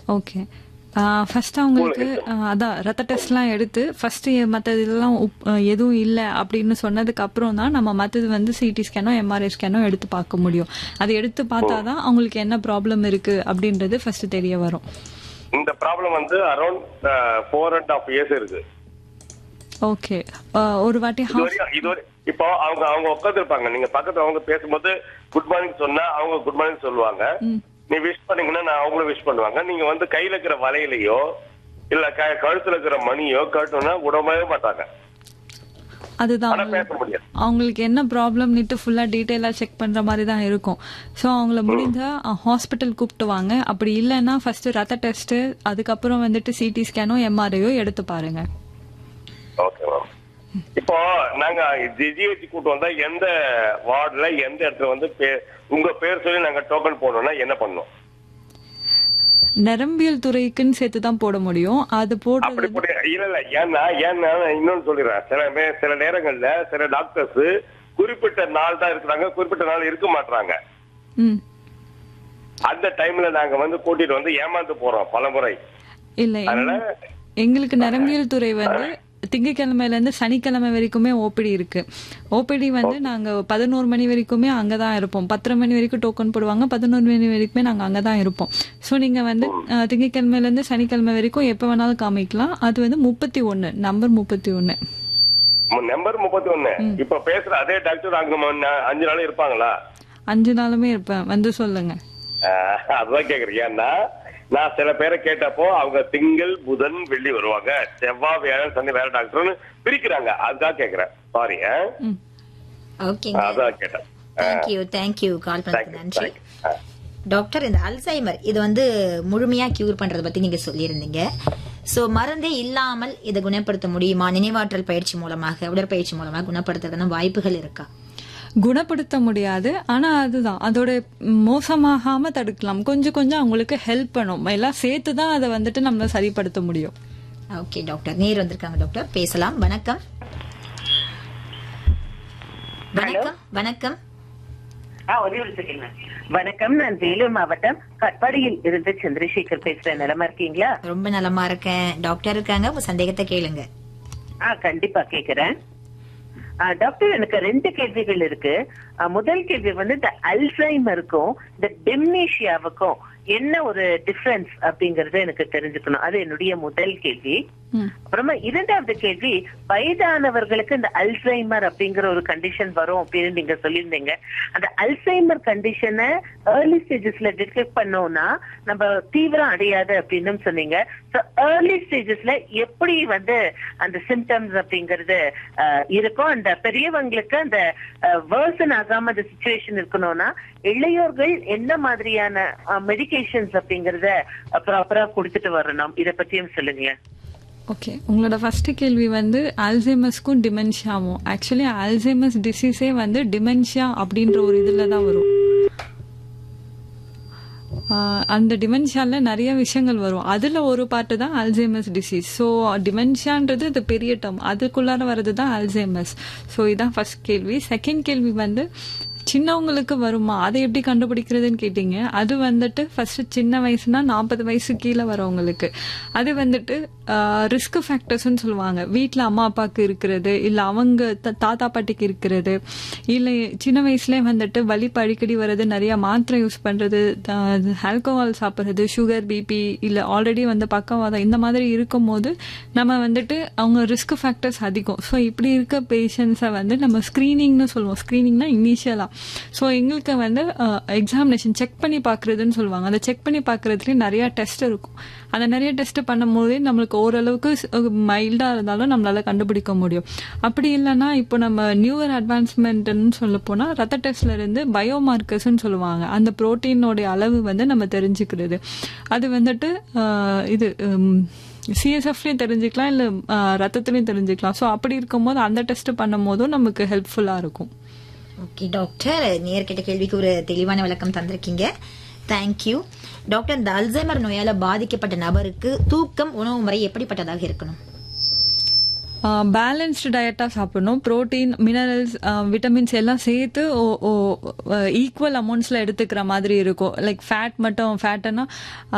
Okay first அவங்களுக்கு ஆஹ், அதான் ரத்த டெஸ்ட்லாம் எடுத்து ஃபர்ஸ்ட் மற்றது இதெல்லாம் உப்- ஆஹ், எதுவும் இல்லை அப்படின்னு சொன்னதுக்கு அப்புறம் தான் நம்ம மற்றது வந்து சிடி ஸ்கேனோ எம்ஆர்ஐ ஸ்கேனோ எடுத்து பார்க்க முடியும் அதை எடுத்து பார்த்தா தான் அவங்களுக்கு என்ன ப்ராப்ளம் இருக்கு அப்படின்றது ஃபர்ஸ்ட் தெரிய வரும் இந்த ப்ராப்ளம் வந்து around four and half years இருக்கு ஓகே ஒரு வாட்டி இது வரையும் இது வரை இப்போ அவங்க அவங்க உட்காந்து இருப்பாங்க நீங்க பக்கத்துல அவங்க பேசும்போது குட் மார்னிங் சொன்னா அவங்க குட் மார்னிங் சொல்லுவாங்க நீ விஷ் பண்ணீங்கன்னா நான் அவங்களும் விஷ் பண்ணுவாங்க நீங்க வந்து கையில இருக்கிற வலையிலயோ இல்ல க- கழுத்துல இருக்கிற மணியோ கட்டணும்னா விடவே மாட்டாங்க அதுதான் ஆனா பேச முடியாது அவங்களுக்கு என்ன ப்ராப்ளம்னுட்டு ஃபுல்லாக டீட்டெயிலாக செக் பண்ணுற மாதிரி தான் இருக்கும் ஸோ அவங்கள முடிஞ்சா ஹாஸ்பிட்டல் கூப்பிட்டு வாங்க அப்படி இல்லைன்னா ஃபர்ஸ்ட் ரத்த டெஸ்ட்டு அதுக்கப்புறம் வந்துட்டு சிடி ஸ்கேனோ எம்ஆர்ஐயோ எடுத்து பாருங்க ஓகே மேம் இப்போ நாங்க ஜிஹெச் கூட்டு வந்தா எந்த வார்டுல எந்த இடத்துல வந்து பே- உங்க பேர் சொல்லி நாங்க டோக்கன் போடணும்னா என்ன பண்ணணும் நரம்பியல் துறைக்குன்னு சேர்த்து தான் போட முடியும் அது போடுறது அப்படி போட்டு இல்ல இல்ல ஏன்னா ஏன்னா நான் இன்னொன்னு சொல்லிடுறேன் சில மே- சில நேரங்கள்ல சில டாக்டர்ஸ் குறிப்பிட்ட நாள் தான் இருக்கிறாங்க குறிப்பிட்ட நாள் இருக்க மாட்டாங்க ம் அந்த டைம்ல நாங்க வந்து கூட்டிட்டு வந்து ஏமாந்து போறோம் பலமுறை இல்லை அதனால எங்களுக்கு நரம்பியல் துறை வந்து திங்கக்கிழமையில இருந்து சனிக்கிழமை வரைக்குமே ஓபிடி இருக்கு ஓபிடி வந்து நாங்க பதினோரு மணி வரைக்குமே அங்கதான் இருப்போம் பத்தரை மணி வரைக்கும் டோக்கன் போடுவாங்க பதினோரு மணி வரைக்குமே நாங்க அங்கதான் இருப்போம் சோ நீங்க வந்து அஹ், திங்கட்கிழமையில இருந்து சனிக்கிழமை வரைக்கும் எப்ப வேணாலும் காமிக்கலாம் அது வந்து முப்பத்தி ஒன்னு நம்பர் முப்பத்தி ஒன்னு நம்பர் முப்பத்தி ஒண்ணு இப்ப பேசுற அதே டாக்டர் அங்க ம- ந- அஞ்சு நாள் இருப்பாங்களா அஞ்சு நாளுமே இருப்பேன் வந்து சொல்லுங்க ஆஹ், அதுதான் கேக்குறேன் ஏன்னா நான் சில பேரை கேட்டப்போ அவங்க திங்கள் புதன் வெள்ளி வருவாங்க செவ்வாய் வியாழன் சனி வேற டாக்டர்னு பிரிக்கிறாங்க அதுதான் கேக்குறேன் சாரி ம். ஓகேங்க அதான் கேட்டேன் தேங்க்யூ தேங்க்யூ கால் பண்ணதுக்கு தேங்க்யூ நன்றி தேங்க்யூ டாக்டர் இந்த அல்சைமர் இது வந்து முழுமையா கியூர் பண்றத பத்தி நீங்க சொல்லியிருந்தீங்க சோ மருந்தே இல்லாமல் இதை குணப்படுத்த முடியுமா நினைவாற்றல் பயிற்சி மூலமாக உடற்பயிற்சி மூலமாக குணப்படுத்துறதுன்னு வாய்ப்புகள் இருக்கா குணப்படுத்த முடியாது ஆனா அதுதான் அதோட மோசமாகாம தடுக்கலாம் கொஞ்சம் கொஞ்சம் அவங்களுக்கு ஹெல்ப் பண்ணும் எல்லாம் சேர்த்து தான் அதை வந்துட்டு நம்ம சரிப்படுத்த முடியும் ஓகே டாக்டர் நேர் வந்திருக்காங்க டாக்டர் பேசலாம் வணக்கம் வணக்கம் வணக்கம் ஆ ஒரே ஒரு செகண்ட் மேம். வணக்கம் நான் வேலூர் மாவட்டம் கட்பாடியில் இருந்து சந்திரசேகர் பேசுறேன் நலமா இருக்கீங்களா ரொம்ப நலமா இருக்கேன் டாக்டர் இருக்காங்க உங்க சந்தேகத்தை கேளுங்க ஆ கண்டிப்பா கேக்குறேன் ஆ, டாக்டர் எனக்கு ரெண்டு கேள்விகள் இருக்கு ஆ, முதல் கேள்வி வந்து இந்த அல்சைமருக்கும் இந்த டெம்னேஷியாவுக்கும் என்ன ஒரு டிஃபரன்ஸ் அப்படிங்கறத எனக்கு தெரிஞ்சுக்கணும் அது என்னுடைய முதல் கேள்வி ம். அப்புறமா இரண்டாவது கேள்வி வயதானவர்களுக்கு இந்த அல்சைமர் அப்படிங்கிற ஒரு கண்டிஷன் வரும் அப்படின்னு நீங்க சொல்லியிருந்தீங்க அந்த அல்சைமர் கண்டிஷனை ஏர்லி ஸ்டேஜஸ்ல டிடெக்ட் பண்ணோம்னா நம்ம தீவிரம் அடையாது அப்படின்னு சொன்னீங்க ஸோ ஏர்லி ஸ்டேஜஸ்ல எப்படி வந்து அந்த சிம்டம்ஸ் அப்படிங்கிறது அஹ், இருக்கும் அந்த பெரியவங்களுக்கு அந்த வேர்சன் ஆகாம அந்த சுச்சுவேஷன் இருக்கணும்னா இளையோர்கள் என்ன மாதிரியான மெடிகேஷன்ஸ் அப்படிங்கறத ப்ராப்பரா கொடுத்துட்டு வரணும் இத பத்தியும் சொல்லுங்க ஓகே உங்களோட ஃபர்ஸ்ட் கேள்வி வந்து அல்சைமஸ்க்கும் டிமென்ஷியாவும் ஆக்சுவலி அல்சைமஸ் டிசீஸே வந்து டிமென்ஷியா அப்படின்ற ஒரு இதுல தான் வரும் ஆஹ் அந்த டிமென்ஷியால நிறைய விஷயங்கள் வரும் அதுல ஒரு பார்ட்டு தான் அல்சைமஸ் டிசீஸ் ஸோ டிமென்ஷியான்றது இது பெரிய டேர்ம் அதுக்குள்ளார வர்றது தான் அல்சைமஸ் ஸோ இதான் ஃபர்ஸ்ட் கேள்வி செகண்ட் கேள்வி வந்து சின்னவங்களுக்கு வருமா அதை எப்படி கண்டுபிடிக்கிறதுன்னு கேட்டீங்க அது வந்துட்டு ஃபர்ஸ்ட் சின்ன வயசுனா நாற்பது வயசு கீழே வரவங்களுக்கு அது வந்துட்டு ரிஸ்க் ஃபேக்டர்ஸ்னு சொல்லுவாங்க வீட்டில் அம்மா அப்பாவுக்கு இருக்கிறது இல்லை அவங்க த- தாத்தா பாட்டிக்கு இருக்கிறது இல்லை சின்ன வயசுலேயே வந்துட்டு வலிப்பு அடிக்கடி வர்றது நிறைய மாத்திரை யூஸ் பண்ணுறது ஆல்கோஹால் சாப்பிட்றது சுகர் பிபி இல்லை ஆல்ரெடி வந்து பக்கவாதம் இந்த மாதிரி இருக்கும்போது நம்ம வந்துட்டு அவங்க ரிஸ்க் ஃபேக்டர்ஸ் அதிகம் ஸோ இப்படி இருக்க பேஷண்ட்ஸை வந்து நம்ம ஸ்க்ரீனிங்னு சொல்லுவோம் ஸ்க்ரீனிங்னா இனிஷியலாக ஸோ எங்களுக்கு வந்து எக்ஸாமினேஷன் செக் பண்ணி பார்க்குறதுன்னு சொல்லுவாங்க அந்த செக் பண்ணி பார்க்குறதுலேயே நிறைய டெஸ்ட் இருக்கும் அந்த நிறைய டெஸ்ட் பண்ணும்போதே நம்மளுக்கு ஓரளவுக்கு மைல்டாக இருந்தாலும் நம்மளால கண்டுபிடிக்க முடியும் அப்படி இல்லைன்னா இப்போ நம்ம நியூவர் அட்வான்ஸ்மெண்ட்னு சொல்ல போனால் ரத்த டெஸ்ட்ல இருந்து பயோமார்க்கர்ஸ்னு சொல்லுவாங்க அந்த புரோட்டீனோடைய அளவு வந்து நம்ம தெரிஞ்சுக்கிறது அது வந்துட்டு ஆஹ், இது சிஎஸ்எஃப்லையும் தெரிஞ்சுக்கலாம் இல்லை ரத்தத்துலையும் தெரிஞ்சுக்கலாம் ஸோ அப்படி இருக்கும்போது அந்த டெஸ்ட் பண்ணும் போதும் நமக்கு ஹெல்ப்ஃபுல்லாக இருக்கும் ஓகே டாக்டர் நேர்கிட்ட கேள்விக்கு ஒரு தெளிவான விளக்கம் தந்திருக்கீங்க தேங்க்யூ டாக்டர் இந்த அல்சைமர் நோயால பாதிக்கப்பட்ட நபருக்கு தூக்கம் உணவு முறை எப்படிப்பட்டதாக இருக்கணும் பேலன்ஸ்டு டயட்டாக சாப்பிடணும் ப்ரோட்டீன் மினரல்ஸ் விட்டமின்ஸ் எல்லாம் சேர்த்து ஈக்குவல் அமௌண்ட்ஸில் எடுத்துக்கிற மாதிரி இருக்கும் லைக் ஃபேட் மட்டும் ஃபேட்டுன்னா